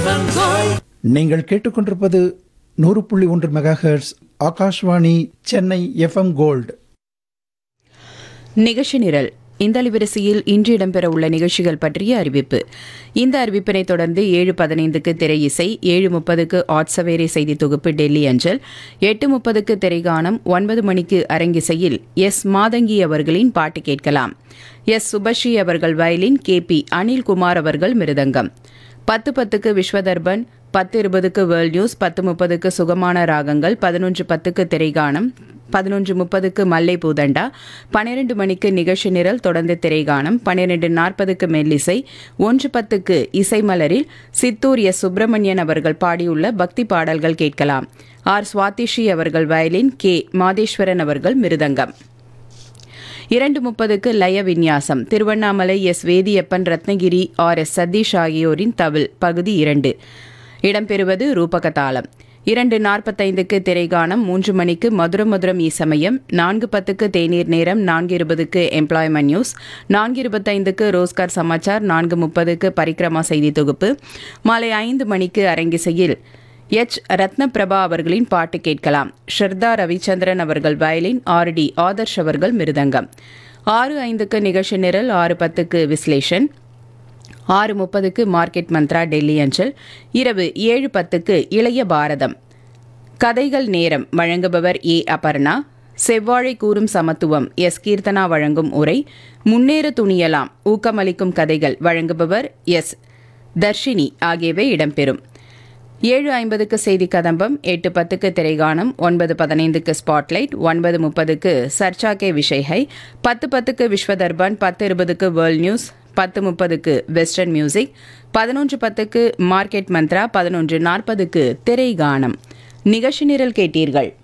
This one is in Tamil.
எஃப்எம் கோல்ட் நீங்கள் கேட்டுக்கொண்டிருப்பது நூறு புள்ளி ஒன்று mega hertz Akashvani Chennai FM gold நிகழ்ச்சி நிரல் இந்த அலைவரிசையில் இன்று இடம்பெற உள்ள நிகழ்ச்சிகள் பற்றிய அறிவிப்பு இந்த அறிவிப்பினை தொடர்ந்து ஏழு பதினைந்துக்கு திரை இசை ஏழு முப்பதுக்கு ஆட்சவேரி செய்தி தொகுப்பு டெல்லி அஞ்சல் எட்டு முப்பதுக்கு திரைகானம் ஒன்பது மணிக்கு அரங்கிசையில் எஸ் மாதங்கி அவர்களின் பாட்டு கேட்கலாம் எஸ் சுபஸ்ரீ அவர்கள் வயலின் கே பி அனில்குமார் அவர்கள் மிருதங்கம் பத்து பத்துக்கு விஸ்வதர்பன் பத்து இருபதுக்கு வேர்ல்ட் நியூஸ் பத்து முப்பதுக்கு சுகமான ராகங்கள் பதினொன்று பத்துக்கு திரைகானம் பதினொன்று முப்பதுக்கு மல்லை பூதண்டா பன்னிரண்டு மணிக்கு நிகழ்ச்சி நிரல் தொடர்ந்து திரைகானம் பன்னிரண்டு நாற்பதுக்கு மெல்லிசை ஒன்று பத்துக்கு இசைமலரில் சித்தூர் எஸ் சுப்பிரமணியன் அவர்கள் பாடியுள்ள பக்தி பாடல்கள் கேட்கலாம் ஆர் சுவாதிஷி அவர்கள் வயலின் கே மாதேஸ்வரன் அவர்கள் மிருதங்கம் இரண்டு முப்பதுக்கு லய விந்யாசம் Tiruvannamalai S Vediyappan Ratnagiri R S Satish ஆகியோரின் தவில் பகுதி இரண்டு இடம்பெறுவது ரூபகதாளம் இரண்டு நாற்பத்தைந்துக்கு திரைகானம் மூன்று மணிக்கு மதுரம் மதுரம் இசமயம் நான்கு பத்துக்கு தேநீர் நேரம் நான்கு இருபதுக்கு எம்ப்ளாய்மெண்ட் நியூஸ் நான்கு இருபத்தைந்துக்கு ரோஸ்கார் சமாச்சார் நான்கு முப்பதுக்கு பரிக்ரமா செய்தி தொகுப்பு மாலை ஐந்து மணிக்கு அரங்கிசையில் எச் ரத்னபிரபா அவர்களின் பாட்டு கேட்கலாம் ஸ்ரத்தா ரவிச்சந்திரன் அவர்கள் வயலின் ஆர் டி ஆதர்ஷ் அவர்கள் மிருதங்கம் ஆறு ஐந்துக்கு நிகழ்ச்சி நிரல் ஆறு பத்துக்கு விஸ்லேஷன் ஆறு முப்பதுக்கு மார்க்கெட் மந்த்ரா டெல்லி அஞ்சல் இரவு ஏழு பத்துக்கு இளைய பாரதம் கதைகள் நேரம் வழங்குபவர் ஏ அபர்ணா செவ்வாழை கூறும் சமத்துவம் எஸ் கீர்த்தனா வழங்கும் உரை முன்னேற துணியலாம் ஊக்கமளிக்கும் கதைகள் வழங்குபவர் எஸ் தர்ஷினி ஆகியவை இடம்பெறும் ஏழு ஐம்பதுக்கு செய்தி கதம்பம் எட்டு பத்துக்கு திரைகானம் ஒன்பது பதினைந்துக்கு ஸ்பாட்லைட் ஒன்பது முப்பதுக்கு சர்ச்சா கே விஷய்ஹை பத்து பத்துக்கு விஸ்வதர்பன் பத்து இருபதுக்கு வேர்ல்ட் நியூஸ் பத்து முப்பதுக்கு வெஸ்டர்ன் மியூசிக் பதினொன்று பத்துக்கு மார்க்கெட் மந்த்ரா பதினொன்று நாற்பதுக்கு திரைகானம் நிகழ்ச்சி நிரல் கேட்டீர்கள்